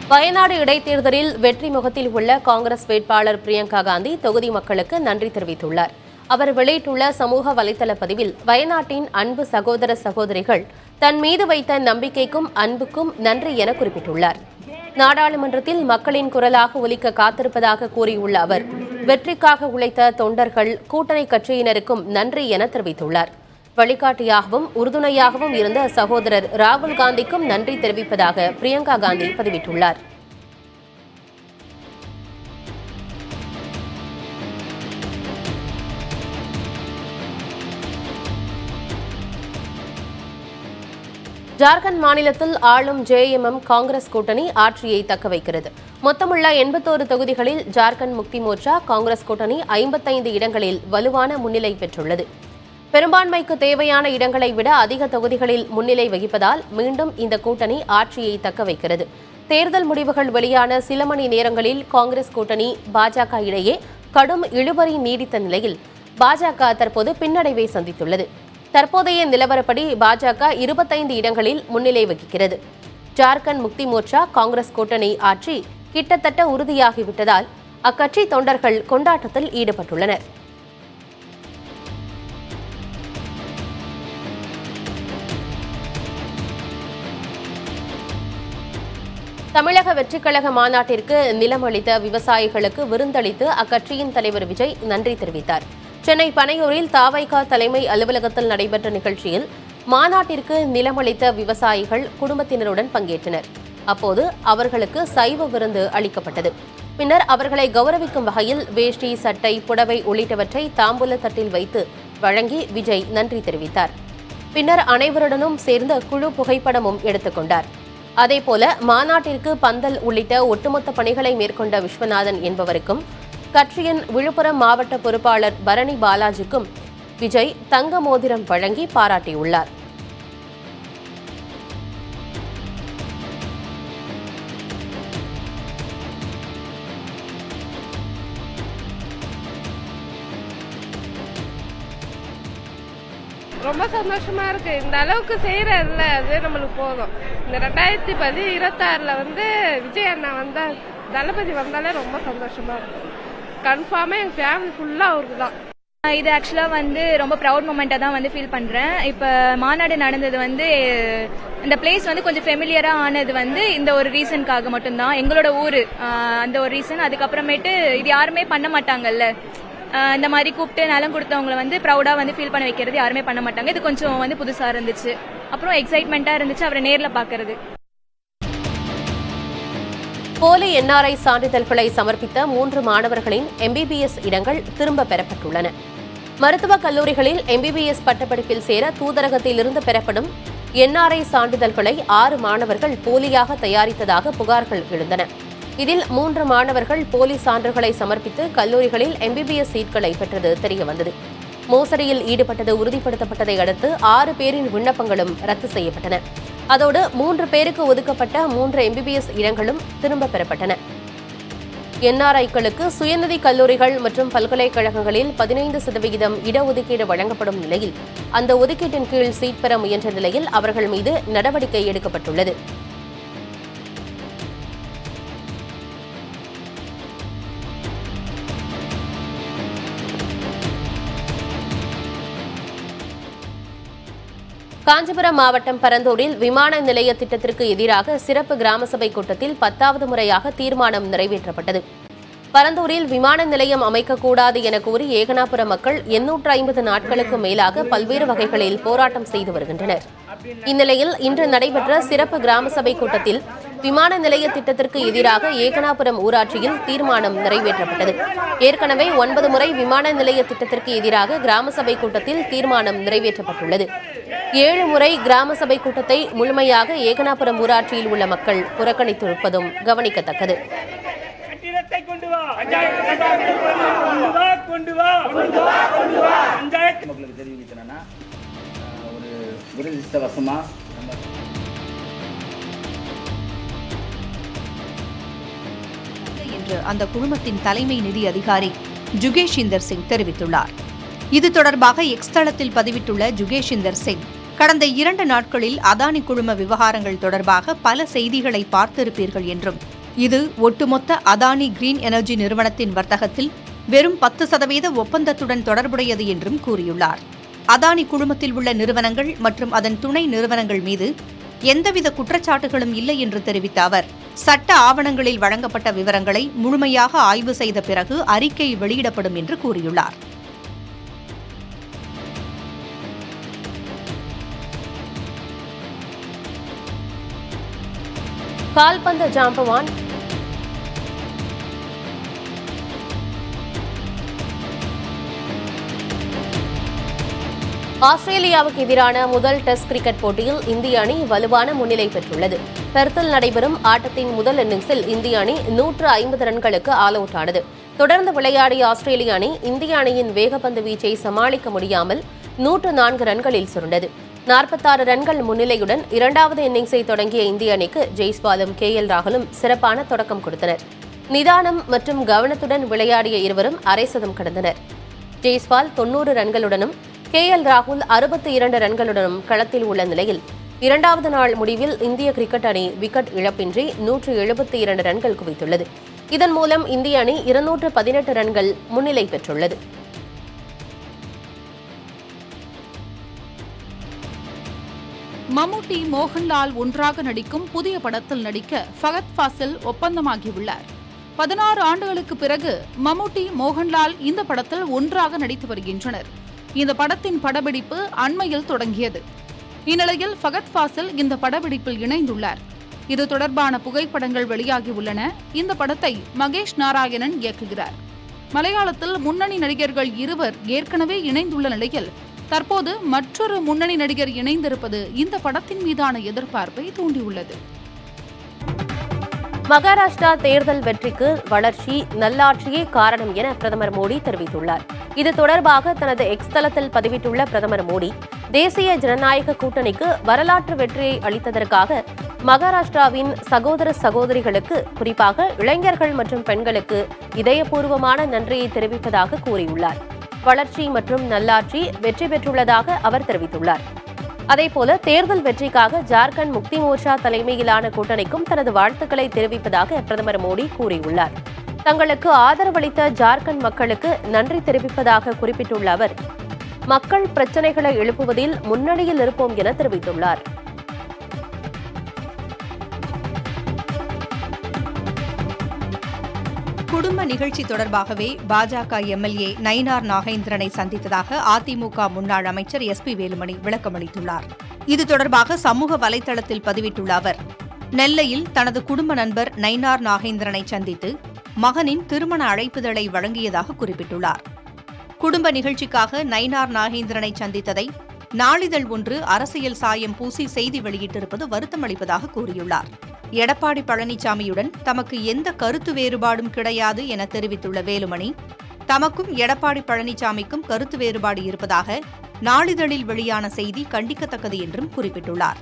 வயநாடு இடைத்தேர்தலில் வெற்றி முகத்தில் உள்ள காங்கிரஸ் வேட்பாளர் பிரியங்கா காந்தி தொகுதி மக்களுக்கு நன்றி தெரிவித்துள்ளார் அவர் வெளியிட்டுள்ள சமூக வலைதள பதிவில் வயநாட்டின் அன்பு சகோதர சகோதரிகள் தன் மீது வைத்த நம்பிக்கைக்கும் அன்புக்கும் நன்றி என குறிப்பிட்டுள்ளார் நாடாளுமன்றத்தில் மக்களின் குரலாக ஒலிக்க காத்திருப்பதாக கூறியுள்ள அவர் வெற்றிக்காக உழைத்த தொண்டர்கள் கூட்டணி கட்சியினருக்கும் நன்றி என தெரிவித்துள்ளார் வழிகாட்டியாகவும் உறுதுணையாகவும் இருந்த சகோதரர் ராகுல் காந்திக்கும் நன்றி தெரிவிப்பதாக பிரியங்கா காந்தி பதிவிட்டுள்ளார் ஜார்க்கண்ட் மாநிலத்தில் ஆளும் ஜேஎம்எம் காங்கிரஸ் கூட்டணி ஆட்சியை தக்கவைக்கிறது மொத்தமுள்ள எண்பத்தோரு தொகுதிகளில் ஜார்க்கண்ட் முக்தி மோர்ச்சா காங்கிரஸ் கூட்டணி ஐம்பத்தைந்து இடங்களில் வலுவான முன்னிலை பெற்றுள்ளது பெரும்பான்மைக்கு தேவையான இடங்களை விட அதிக தொகுதிகளில் முன்னிலை வகிப்பதால் மீண்டும் இந்த கூட்டணி ஆட்சியை தக்கவைக்கிறது தேர்தல் முடிவுகள் வெளியான சில மணி நேரங்களில் காங்கிரஸ் கூட்டணி பாஜக இடையே கடும் இழுபறி நீடித்த நிலையில் பாஜக தற்போது பின்னடைவை சந்தித்துள்ளது தற்போதைய நிலவரப்படி பாஜக இருபத்தைந்து இடங்களில் முன்னிலை வகிக்கிறது ஜார்க்கண்ட் முக்தி மோர்ச்சா காங்கிரஸ் கூட்டணி ஆட்சி கிட்டத்தட்ட உறுதியாகிவிட்டதால் அக்கட்சி தொண்டர்கள் கொண்டாட்டத்தில் ஈடுபட்டுள்ளனர் தமிழக வெற்றிக்கழக மாநாட்டிற்கு நிலம் அளித்த விவசாயிகளுக்கு விருந்தளித்து அக்கட்சியின் தலைவர் விஜய் நன்றி தெரிவித்தார் சென்னை பனையூரில் தாவைக்கா தலைமை அலுவலகத்தில் நடைபெற்ற நிகழ்ச்சியில் மாநாட்டிற்கு நிலமளித்த விவசாயிகள் குடும்பத்தினருடன் பங்கேற்றனர் அப்போது அவர்களுக்கு சைவ விருந்து அளிக்கப்பட்டது பின்னர் அவர்களை கௌரவிக்கும் வகையில் வேஷ்டி சட்டை புடவை உள்ளிட்டவற்றை தாம்பூல தட்டில் வைத்து வழங்கி விஜய் நன்றி தெரிவித்தார் பின்னர் அனைவருடனும் சேர்ந்த குழு புகைப்படமும் எடுத்துக்கொண்டார் அதேபோல மாநாட்டிற்கு பந்தல் உள்ளிட்ட ஒட்டுமொத்த பணிகளை மேற்கொண்ட விஸ்வநாதன் என்பவருக்கும் கட்சியின் விழுப்புரம் மாவட்ட பொறுப்பாளர் பரணி பாலாஜிக்கும் விஜய் தங்க மோதிரம் வழங்கி பாராட்டியுள்ளார் ரொம்ப சந்தோஷமா இருக்கு இந்த அளவுக்கு செய்யறதுல அது நம்மளுக்கு போதும் இந்த ரெண்டாயிரத்தி பதி இருபத்தாறுல வந்து விஜய் அண்ணா வந்தா தளபதி வந்தாலே ரொம்ப சந்தோஷமா இருக்கும் கன்ஃபார்மா எங்க ஃபேமிலி ஃபுல்லா அவருக்கு தான் இது ஆக்சுவலாக வந்து ரொம்ப ப்ரௌட் மூமெண்ட்டாக தான் வந்து ஃபீல் பண்ணுறேன் இப்போ மாநாடு நடந்தது வந்து இந்த பிளேஸ் வந்து கொஞ்சம் ஃபெமிலியராக ஆனது வந்து இந்த ஒரு ரீசனுக்காக மட்டும்தான் எங்களோட ஊர் அந்த ஒரு ரீசன் அதுக்கப்புறமேட்டு இது யாருமே பண்ண மாட்டாங்கல்ல ஆஹ் இந்த மாதிரி கூப்பிட்டு நலம் கொடுத்தவங்களை வந்து ப்ரௌடாக வந்து ஃபீல் பண்ண வைக்கிறது யாருமே பண்ண மாட்டாங்க இது கொஞ்சம் வந்து புதுசாக இருந்துச்சு அப்புறம் எக்ஸைட்மெண்ட்டாக இருந்துச்சு அவரை நேரில் பார்க்கறது போலி என்ஆர்ஐ சான்றிதழ்களை சமர்ப்பித்த மூன்று மாணவர்களின் எம்பிபிஎஸ் இடங்கள் திரும்ப பெறப்பட்டுள்ளன மருத்துவக் கல்லூரிகளில் எம்பிபிஎஸ் பட்டப்படிப்பில் சேர தூதரகத்திலிருந்து பெறப்படும் என்ஆர்ஐ சான்றிதழ்களை ஆறு மாணவர்கள் போலியாக தயாரித்ததாக புகார்கள் எழுந்தன இதில் மூன்று மாணவர்கள் போலி சான்றுகளை சமர்ப்பித்து கல்லூரிகளில் எம்பிபிஎஸ் சீட்களை பெற்றது தெரியவந்தது மோசடியில் ஈடுபட்டது உறுதிப்படுத்தப்பட்டதை அடுத்து ஆறு பேரின் விண்ணப்பங்களும் ரத்து செய்யப்பட்டன அதோடு மூன்று பேருக்கு ஒதுக்கப்பட்ட மூன்று எம்பிபிஎஸ் இடங்களும் திரும்ப பெறப்பட்டன என்ஆர்ஐக்களுக்கு சுயநிதி கல்லூரிகள் மற்றும் பல்கலைக்கழகங்களில் பதினைந்து சதவிகிதம் இடஒதுக்கீடு வழங்கப்படும் நிலையில் அந்த ஒதுக்கீட்டின் கீழ் சீட் பெற முயன்ற நிலையில் அவர்கள் மீது நடவடிக்கை எடுக்கப்பட்டுள்ளது காஞ்சிபுரம் மாவட்டம் பரந்தூரில் விமான நிலைய திட்டத்திற்கு எதிராக சிறப்பு கிராம சபை கூட்டத்தில் பத்தாவது முறையாக தீர்மானம் நிறைவேற்றப்பட்டது பரந்தூரில் விமான நிலையம் அமைக்கக்கூடாது என கூறி ஏகனாபுரம் மக்கள் எண்ணூற்று ஐம்பது நாட்களுக்கு மேலாக பல்வேறு வகைகளில் போராட்டம் செய்து வருகின்றனர் இந்நிலையில் இன்று நடைபெற்ற சிறப்பு கிராம சபை கூட்டத்தில் விமான நிலைய திட்டத்திற்கு எதிராக ஏகனாபுரம் ஊராட்சியில் தீர்மானம் நிறைவேற்றப்பட்டது ஏற்கனவே ஒன்பது முறை விமான நிலைய திட்டத்திற்கு எதிராக கிராம சபை கூட்டத்தில் தீர்மானம் நிறைவேற்றப்பட்டுள்ளது ஏழு முறை கிராம சபை கூட்டத்தை முழுமையாக ஏகனாபுரம் ஊராட்சியில் உள்ள மக்கள் புறக்கணித்திருப்பதும் கவனிக்கத்தக்கது கட்டிடத்தை கொண்டு வா கொண்டு வா கொண்டு வா கொண்டு வா பஞ்சாயத்து மக்களுக்கு தெரிவிக்கிறேன்னா ஒரு துரதிருஷ்டவசமாக நம்ம என்று அந்த குழுமத்தின் தலைமை நிதி அதிகாரி ஜுகேஷிந்தர் சிங் தெரிவித்துள்ளார் இது தொடர்பாக எக்ஸ் தளத்தில் பதிவிட்டுள்ள ஜுகேஷிந்தர் சிங் கடந்த இரண்டு நாட்களில் அதானி குழும விவகாரங்கள் தொடர்பாக பல செய்திகளை பார்த்திருப்பீர்கள் என்றும் இது ஒட்டுமொத்த அதானி கிரீன் எனர்ஜி நிறுவனத்தின் வர்த்தகத்தில் வெறும் பத்து சதவீத ஒப்பந்தத்துடன் தொடர்புடையது என்றும் கூறியுள்ளார் அதானி குழுமத்தில் உள்ள நிறுவனங்கள் மற்றும் அதன் துணை நிறுவனங்கள் மீது எந்தவித குற்றச்சாட்டுகளும் இல்லை என்று தெரிவித்த அவர் சட்ட ஆவணங்களில் வழங்கப்பட்ட விவரங்களை முழுமையாக ஆய்வு செய்த பிறகு அறிக்கை வெளியிடப்படும் என்று கூறியுள்ளார் கால்பந்து ஜாம்பவான் ஆஸ்திரேலியாவுக்கு எதிரான முதல் டெஸ்ட் கிரிக்கெட் போட்டியில் இந்திய அணி வலுவான முன்னிலை பெற்றுள்ளது பெர்த்தில் நடைபெறும் ஆட்டத்தின் முதல் இன்னிங்ஸில் இந்திய அணி நூற்று ஐம்பது ரன்களுக்கு ஆல் அவுட் ஆனது தொடர்ந்து விளையாடிய ஆஸ்திரேலிய அணி இந்திய அணியின் வேகப்பந்து வீச்சை சமாளிக்க முடியாமல் நூற்று நான்கு ரன்களில் சுருண்டது நாற்பத்தாறு ரன்கள் முன்னிலையுடன் இரண்டாவது இன்னிங்ஸை தொடங்கிய இந்திய அணிக்கு ஜெய்ஸ்வாலும் கே எல் ராகுலும் சிறப்பான தொடக்கம் கொடுத்தனர் நிதானம் மற்றும் கவனத்துடன் விளையாடிய இருவரும் அரை சதம் கடந்தனர் ஜெய்ஸ்வால் தொன்னூறு ரன்களுடனும் கே எல் ராகுல் அறுபத்தி இரண்டு ரன்களுடனும் களத்தில் உள்ள நிலையில் இரண்டாவது நாள் முடிவில் இந்திய கிரிக்கெட் அணி விக்கெட் இழப்பின்றி நூற்று எழுபத்தி இரண்டு ரன்கள் குவித்துள்ளது இதன் மூலம் இந்திய அணி இருநூற்று பதினெட்டு ரன்கள் முன்னிலை பெற்றுள்ளது மம்முட்டி மோகன்லால் ஒன்றாக நடிக்கும் புதிய படத்தில் நடிக்க ஃபகத் ஃபாசில் ஒப்பந்தமாகியுள்ளார் பதினாறு ஆண்டுகளுக்கு பிறகு மம்முட்டி மோகன்லால் இந்த படத்தில் ஒன்றாக நடித்து வருகின்றனர் இந்த படத்தின் படப்பிடிப்பு அண்மையில் தொடங்கியது இந்நிலையில் ஃபகத் ஃபாசில் இந்த படப்பிடிப்பில் இணைந்துள்ளார் இது தொடர்பான புகைப்படங்கள் வெளியாகியுள்ளன இந்த படத்தை மகேஷ் நாராயணன் இயக்குகிறார் மலையாளத்தில் முன்னணி நடிகர்கள் இருவர் ஏற்கனவே இணைந்துள்ள நிலையில் தற்போது மற்றொரு முன்னணி நடிகர் இணைந்திருப்பது இந்த படத்தின் மீதான எதிர்பார்ப்பை தூண்டியுள்ளது மகாராஷ்டிரா தேர்தல் வெற்றிக்கு வளர்ச்சி நல்லாட்சியே காரணம் என பிரதமர் மோடி தெரிவித்துள்ளார் இது தொடர்பாக தனது எக்ஸ் தளத்தில் பதிவிட்டுள்ள பிரதமர் மோடி தேசிய ஜனநாயக கூட்டணிக்கு வரலாற்று வெற்றியை அளித்ததற்காக மகாராஷ்டிராவின் சகோதர சகோதரிகளுக்கு குறிப்பாக இளைஞர்கள் மற்றும் பெண்களுக்கு இதயபூர்வமான நன்றியை தெரிவிப்பதாக கூறியுள்ளார் வளர்ச்சி மற்றும் நல்லாட்சி வெற்றி பெற்றுள்ளதாக அவர் தெரிவித்துள்ளார் அதேபோல தேர்தல் வெற்றிக்காக ஜார்க்கண்ட் முக்தி மோர்ச்சா தலைமையிலான கூட்டணிக்கும் தனது வாழ்த்துக்களை தெரிவிப்பதாக பிரதமர் மோடி கூறியுள்ளார் தங்களுக்கு ஆதரவளித்த ஜார்க்கண்ட் மக்களுக்கு நன்றி தெரிவிப்பதாக குறிப்பிட்டுள்ள அவர் மக்கள் பிரச்சினைகளை எழுப்புவதில் முன்னணியில் இருப்போம் என தெரிவித்துள்ளார் குடும்ப நிகழ்ச்சி தொடர்பாகவே பாஜக எம்எல்ஏ நயினார் நாகேந்திரனை சந்தித்ததாக அதிமுக முன்னாள் அமைச்சர் எஸ் பி வேலுமணி விளக்கமளித்துள்ளார் இது தொடர்பாக சமூக வலைதளத்தில் பதிவிட்டுள்ள அவர் நெல்லையில் தனது குடும்ப நண்பர் நயினார் நாகேந்திரனை சந்தித்து மகனின் திருமண அழைப்புதழை வழங்கியதாக குறிப்பிட்டுள்ளார் குடும்ப நிகழ்ச்சிக்காக நயினார் நாகேந்திரனை சந்தித்ததை நாளிதழ் ஒன்று அரசியல் சாயம் பூசி செய்தி வெளியிட்டிருப்பது வருத்தமளிப்பதாக கூறியுள்ளார் எடப்பாடி பழனிசாமியுடன் தமக்கு எந்த கருத்து வேறுபாடும் கிடையாது என தெரிவித்துள்ள வேலுமணி தமக்கும் எடப்பாடி பழனிசாமிக்கும் கருத்து வேறுபாடு இருப்பதாக நாளிதழில் வெளியான செய்தி கண்டிக்கத்தக்கது என்றும் குறிப்பிட்டுள்ளார்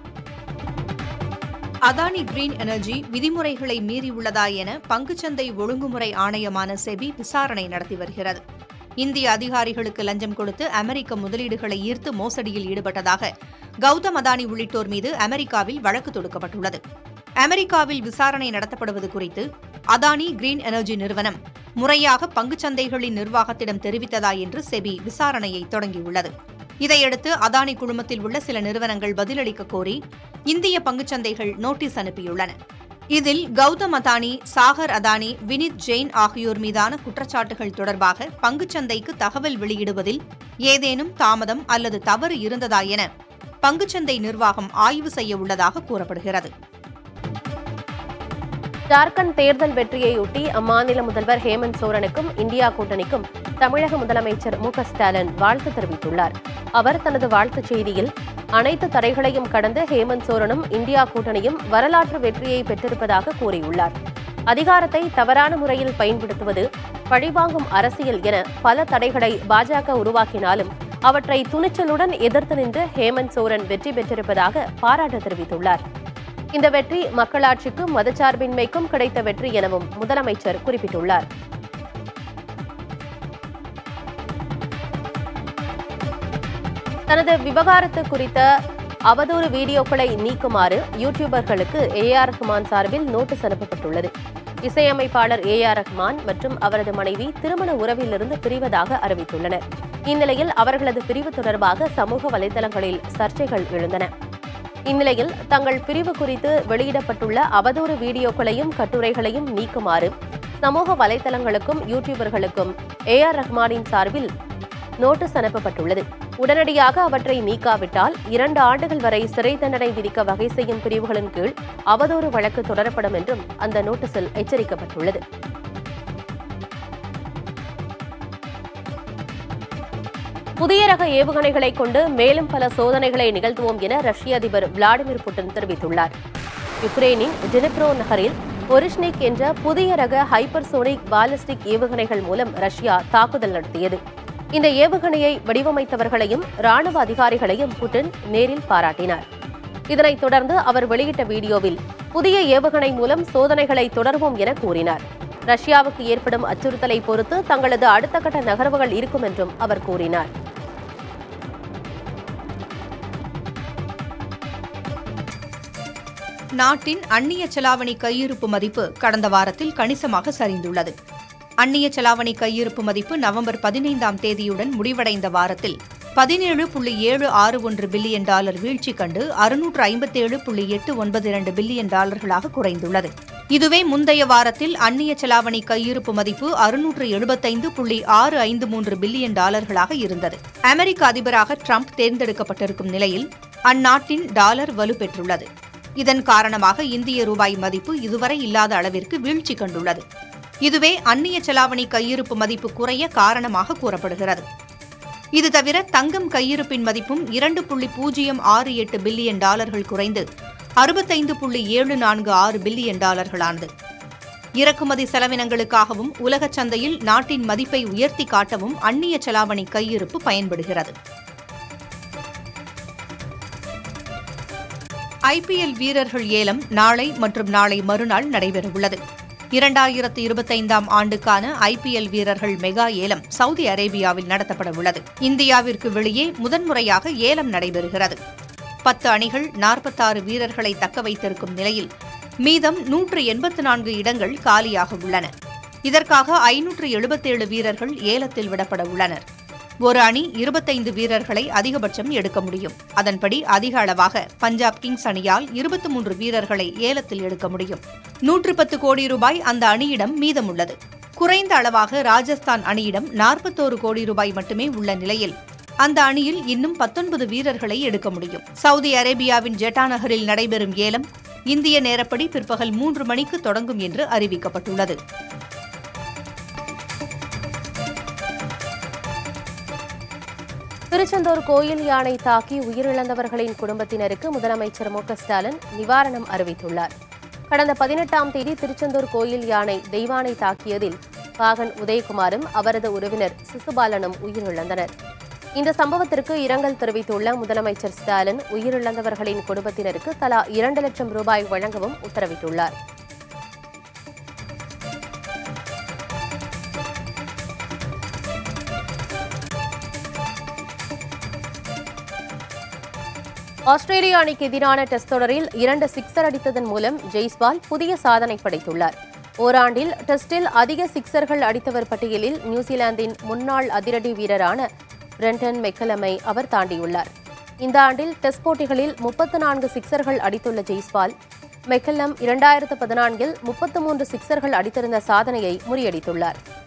அதானி கிரீன் எனர்ஜி விதிமுறைகளை மீறியுள்ளதா என பங்குச்சந்தை ஒழுங்குமுறை ஆணையமான செபி விசாரணை நடத்தி வருகிறது இந்திய அதிகாரிகளுக்கு லஞ்சம் கொடுத்து அமெரிக்க முதலீடுகளை ஈர்த்து மோசடியில் ஈடுபட்டதாக கௌதம் அதானி உள்ளிட்டோர் மீது அமெரிக்காவில் வழக்கு தொடுக்கப்பட்டுள்ளது அமெரிக்காவில் விசாரணை நடத்தப்படுவது குறித்து அதானி கிரீன் எனர்ஜி நிறுவனம் முறையாக பங்குச்சந்தைகளின் நிர்வாகத்திடம் தெரிவித்ததா என்று செபி விசாரணையை தொடங்கியுள்ளது இதையடுத்து அதானி குழுமத்தில் உள்ள சில நிறுவனங்கள் பதிலளிக்க கோரி இந்திய பங்குச்சந்தைகள் நோட்டீஸ் அனுப்பியுள்ளன இதில் கௌதம் அதானி சாகர் அதானி வினித் ஜெயின் ஆகியோர் மீதான குற்றச்சாட்டுகள் தொடர்பாக பங்குச்சந்தைக்கு தகவல் வெளியிடுவதில் ஏதேனும் தாமதம் அல்லது தவறு இருந்ததா என பங்குச்சந்தை நிர்வாகம் ஆய்வு செய்ய உள்ளதாக கூறப்படுகிறது ஜார்க்கண்ட் தேர்தல் வெற்றியையொட்டி அம்மாநில முதல்வர் ஹேமந்த் சோரனுக்கும் இந்தியா கூட்டணிக்கும் தமிழக முதலமைச்சர் மு க ஸ்டாலின் வாழ்த்து தெரிவித்துள்ளார் அவர் தனது வாழ்த்துச் செய்தியில் அனைத்து தடைகளையும் கடந்து ஹேமந்த் சோரனும் இந்தியா கூட்டணியும் வரலாற்று வெற்றியை பெற்றிருப்பதாக கூறியுள்ளார் அதிகாரத்தை தவறான முறையில் பயன்படுத்துவது பழிவாங்கும் அரசியல் என பல தடைகளை பாஜக உருவாக்கினாலும் அவற்றை துணிச்சலுடன் எதிர்த்து நின்று ஹேமந்த் சோரன் வெற்றி பெற்றிருப்பதாக பாராட்டு தெரிவித்துள்ளார் இந்த வெற்றி மக்களாட்சிக்கும் மதச்சார்பின்மைக்கும் கிடைத்த வெற்றி எனவும் முதலமைச்சர் குறிப்பிட்டுள்ளார் தனது விவகாரத்து குறித்த அவதூறு வீடியோக்களை நீக்குமாறு யூடியூபர்களுக்கு ஏ ஆர் ரஹ்மான் சார்பில் நோட்டீஸ் அனுப்பப்பட்டுள்ளது இசையமைப்பாளர் ஏ ஆர் ரஹ்மான் மற்றும் அவரது மனைவி திருமண உறவிலிருந்து பிரிவதாக அறிவித்துள்ளனர் இந்நிலையில் அவர்களது பிரிவு தொடர்பாக சமூக வலைதளங்களில் சர்ச்சைகள் எழுந்தன இந்நிலையில் தங்கள் பிரிவு குறித்து வெளியிடப்பட்டுள்ள அவதூறு வீடியோக்களையும் கட்டுரைகளையும் நீக்குமாறு சமூக வலைதளங்களுக்கும் யூடியூபர்களுக்கும் ஏ ஆர் ரஹ்மானின் சார்பில் நோட்டீஸ் அனுப்பப்பட்டுள்ளது உடனடியாக அவற்றை நீக்காவிட்டால் இரண்டு ஆண்டுகள் வரை சிறை தண்டனை விதிக்க வகை செய்யும் பிரிவுகளின் கீழ் அவதூறு வழக்கு தொடரப்படும் என்றும் அந்த நோட்டீஸில் எச்சரிக்கப்பட்டுள்ளது புதிய ரக ஏவுகணைகளை கொண்டு மேலும் பல சோதனைகளை நிகழ்த்துவோம் என ரஷ்ய அதிபர் விளாடிமிர் புட்டின் தெரிவித்துள்ளார் யுக்ரைனின் டினிப்ரோ நகரில் ஒரிஷ்னிக் என்ற புதிய ரக ஹைப்பர்சோனிக் பாலிஸ்டிக் ஏவுகணைகள் மூலம் ரஷ்யா தாக்குதல் நடத்தியது இந்த ஏவுகணையை வடிவமைத்தவர்களையும் ராணுவ அதிகாரிகளையும் புட்டின் நேரில் பாராட்டினார் இதனைத் தொடர்ந்து அவர் வெளியிட்ட வீடியோவில் புதிய ஏவுகணை மூலம் சோதனைகளை தொடர்வோம் என கூறினார் ரஷ்யாவுக்கு ஏற்படும் அச்சுறுத்தலை பொறுத்து தங்களது அடுத்த கட்ட நகர்வுகள் இருக்கும் என்றும் அவர் கூறினார் நாட்டின் அந்நிய செலாவணி கையிருப்பு மதிப்பு கடந்த வாரத்தில் கணிசமாக சரிந்துள்ளது அந்நிய செலாவணி கையிருப்பு மதிப்பு நவம்பர் பதினைந்தாம் தேதியுடன் முடிவடைந்த வாரத்தில் பதினேழு புள்ளி ஏழு ஆறு ஒன்று பில்லியன் டாலர் வீழ்ச்சி கண்டு அறுநூற்று ஐம்பத்தேழு புள்ளி எட்டு ஒன்பது இரண்டு பில்லியன் டாலர்களாக குறைந்துள்ளது இதுவே முந்தைய வாரத்தில் அந்நிய செலாவணி கையிருப்பு மதிப்பு அறுநூற்று எழுபத்தைந்து புள்ளி ஆறு ஐந்து மூன்று பில்லியன் டாலர்களாக இருந்தது அமெரிக்க அதிபராக ட்ரம்ப் தேர்ந்தெடுக்கப்பட்டிருக்கும் நிலையில் அந்நாட்டின் டாலர் வலுப்பெற்றுள்ளது இதன் காரணமாக இந்திய ரூபாய் மதிப்பு இதுவரை இல்லாத அளவிற்கு வீழ்ச்சி கண்டுள்ளது இதுவே அந்நிய செலாவணி கையிருப்பு மதிப்பு குறைய காரணமாக கூறப்படுகிறது இது தவிர தங்கம் கையிருப்பின் மதிப்பும் இரண்டு புள்ளி பூஜ்ஜியம் ஆறு எட்டு பில்லியன் டாலர்கள் குறைந்து அறுபத்தைந்து புள்ளி ஏழு நான்கு ஆறு பில்லியன் டாலர்களானது இறக்குமதி செலவினங்களுக்காகவும் உலகச் சந்தையில் நாட்டின் மதிப்பை உயர்த்தி காட்டவும் அந்நிய செலாவணி கையிருப்பு பயன்படுகிறது ஐபிஎல் வீரர்கள் ஏலம் நாளை மற்றும் நாளை மறுநாள் நடைபெறவுள்ளது இரண்டாயிரத்து இருபத்தைந்தாம் ஆண்டுக்கான ஐபிஎல் வீரர்கள் மெகா ஏலம் சவுதி அரேபியாவில் நடத்தப்பட உள்ளது இந்தியாவிற்கு வெளியே முதன்முறையாக ஏலம் நடைபெறுகிறது பத்து அணிகள் நாற்பத்தாறு வீரர்களை தக்க வைத்திருக்கும் நிலையில் மீதம் நூற்று எண்பத்து நான்கு இடங்கள் காலியாக உள்ளன இதற்காக ஐநூற்று எழுபத்தேழு வீரர்கள் ஏலத்தில் விடப்பட உள்ளனர் ஒரு அணி இருபத்தைந்து வீரர்களை அதிகபட்சம் எடுக்க முடியும் அதன்படி அதிக அளவாக பஞ்சாப் கிங்ஸ் அணியால் இருபத்தி மூன்று வீரர்களை ஏலத்தில் எடுக்க முடியும் நூற்று பத்து கோடி ரூபாய் அந்த அணியிடம் மீதமுள்ளது குறைந்த அளவாக ராஜஸ்தான் அணியிடம் நாற்பத்தோரு கோடி ரூபாய் மட்டுமே உள்ள நிலையில் அந்த அணியில் இன்னும் பத்தொன்பது வீரர்களை எடுக்க முடியும் சவுதி அரேபியாவின் ஜெட்டா நகரில் நடைபெறும் ஏலம் இந்திய நேரப்படி பிற்பகல் மூன்று மணிக்கு தொடங்கும் என்று அறிவிக்கப்பட்டுள்ளது திருச்செந்தூர் கோயில் யானை தாக்கி உயிரிழந்தவர்களின் குடும்பத்தினருக்கு முதலமைச்சர் மு க ஸ்டாலின் நிவாரணம் அறிவித்துள்ளார் கடந்த பதினெட்டாம் தேதி திருச்செந்தூர் கோயில் யானை தெய்வானை தாக்கியதில் பாகன் உதயகுமாரும் அவரது உறவினர் சிசுபாலனும் உயிரிழந்தனர் இந்த சம்பவத்திற்கு இரங்கல் தெரிவித்துள்ள முதலமைச்சர் ஸ்டாலின் உயிரிழந்தவர்களின் குடும்பத்தினருக்கு தலா இரண்டு லட்சம் ரூபாய் வழங்கவும் உத்தரவிட்டுள்ளார் ஆஸ்திரேலிய அணிக்கு எதிரான டெஸ்ட் தொடரில் இரண்டு சிக்சர் அடித்ததன் மூலம் ஜெய்ஸ்வால் புதிய சாதனை படைத்துள்ளார் ஓராண்டில் டெஸ்டில் அதிக சிக்சர்கள் அடித்தவர் பட்டியலில் நியூசிலாந்தின் முன்னாள் அதிரடி வீரரான பிரெண்டன் மெக்கலமை அவர் தாண்டியுள்ளார் இந்த ஆண்டில் டெஸ்ட் போட்டிகளில் முப்பத்து நான்கு சிக்சர்கள் அடித்துள்ள ஜெய்ஸ்வால் மெக்கல்லம் இரண்டாயிரத்து பதினான்கில் முப்பத்து மூன்று சிக்சர்கள் அடித்திருந்த சாதனையை முறியடித்துள்ளார்